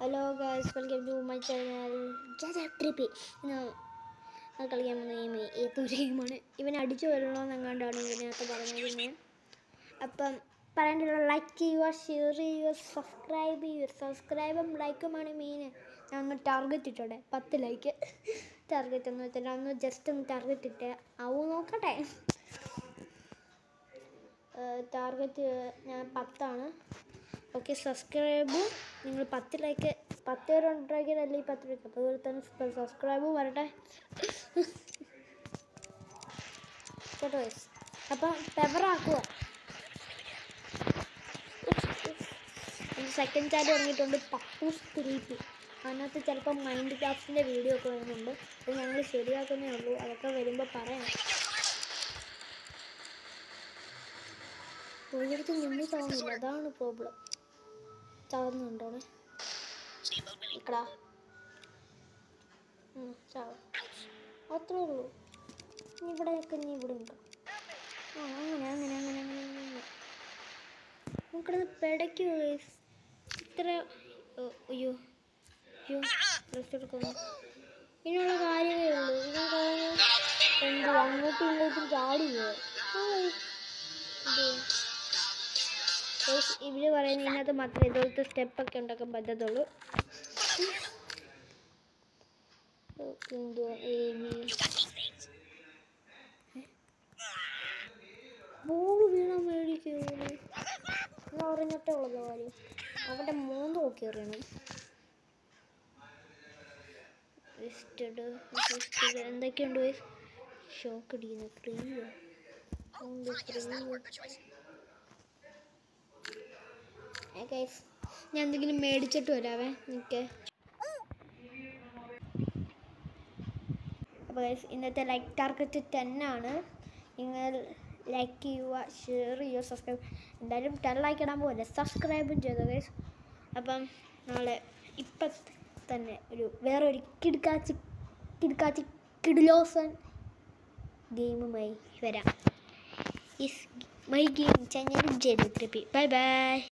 Hello guys welcome to my channel Trippy ഇന്ന് ഞാൻ കളിക്കാൻ പോകുന്ന ഗെയിം ഏതൊരു ഗെയിമാണ് ഇവനെ അടിച്ചു വരണമെന്നെങ്ങാണ്ടാണ് ഇതിനകത്ത് പറഞ്ഞത് ഞാൻ അപ്പം പറയാനുള്ള ലൈക്ക് ചെയ്യുക ഷെയർ ചെയ്യുക സബ്സ്ക്രൈബ് ചെയ്യുക സബ്സ്ക്രൈബും ലൈക്കുമാണ് മെയിൻ ഞാൻ ഒന്ന് ടാർഗറ്റ് ഇട്ടോടെ പത്ത് ലൈക്ക് ടാർഗറ്റ് എന്ന് വെച്ചാൽ ഒന്ന് ജസ്റ്റ് ഒന്ന് ടാർഗറ്റ് ഇട്ടേ ആവൂ നോക്കട്ടെ ടാർഗറ്റ് ഞാൻ പത്താണ് ഓക്കെ സബ്സ്ക്രൈബും നിങ്ങൾ പത്ത് ലൈക്ക് പത്ത് പേര് ഉണ്ടാക്കിയതല്ലേ ഈ പത്ത് ലൈക്ക് അപ്പോൾ അതുപോലെ തന്നെ സബ്സ്ക്രൈബും വരട്ടെ കേട്ടോ guys. അപ്പം പെവറാക്കുക സെക്കൻഡ് ചാനൽ ഇറങ്ങിയിട്ടുണ്ട് പപ്പൂസ് ത്രീപ്പി അതിനകത്ത് ചിലപ്പോൾ മൈൻഡ് ക്രാഫ്റ്റിൻ്റെ വീഡിയോ ഒക്കെ വരുന്നുണ്ട് അത് ഞങ്ങൾ ശരിയാക്കുന്നേ ഉള്ളൂ അതൊക്കെ വരുമ്പോൾ പറയാം ഒരിടത്ത് നിന്ന് ചാവുന്നില്ല അതാണ് പ്രോബ്ലം ചാവുന്നുണ്ടോണേ ഇക്കടാ ഉം, ചാവ് അത്രേ ഉള്ളൂ ഇനി ഇവിടെയൊക്കെ നീ ഇവിടെ ഉണ്ടോ ആ അങ്ങനെ അങ്ങനെ അങ്ങനെ അങ്ങനെ അങ്ങനെ നമുക്കിടന്ന് പിടയ്ക്കോ ഇത്ര ഓ, അയ്യോ അയ്യോ ഡ്രസ് എടുക്കുന്നു ഇനിയുള്ള കാര്യമേ ഉള്ളൂ ഇതിന് കാരണം എന്തോ അങ്ങോട്ടും ഇങ്ങോട്ടും ചാടുകയോ ഇവര് പറയുന്ന ഇതിനകത്ത് മാത്രമേ ഇതുപോലത്തെ സ്റ്റെപ്പൊക്കെ ഉണ്ടാക്കാൻ പറ്റത്തുള്ളൂ എന്തുവാ എ ബി ബോൾ വീണാൻ മേടിക്കുന്നു എന്ന് പറഞ്ഞിട്ടേ ഉള്ളത് കാര്യം അവൻ്റെ മൂന്ന് നോക്കി എറിയണം വെസ്റ്റഡ് വെസ്റ്റഡ് എന്തൊക്കെയുണ്ട് ഷോക്ക് അടിക്കുന്നു ക്രീമോ ഗൈസ് ഞാൻ എന്തെങ്കിലും മേടിച്ചിട്ട് വരാവേ നിൽക്കേ അപ്പോൾ ഗൈസ് ഇന്നത്തെ ലൈക്ക് ടാർഗറ്റ് ടെൻ ആണ് നിങ്ങൾ ലൈക്ക് ചെയ്യുക ഷെയർ ചെയ്യുക സബ്സ്ക്രൈബ് എന്തായാലും ടെൻ ലൈക്ക് ഇടാൻ പോലെ സബ്സ്ക്രൈബും ചെയ്തു ഗൈസ് അപ്പം നാളെ ഇപ്പം തന്നെ ഒരു വേറൊരു കിടുക്കാച്ചി കിടുക്കാച്ചി കിഡിലോസൻ ഗെയിമുമായി വരാം is my game channel Jerry Trippy bye by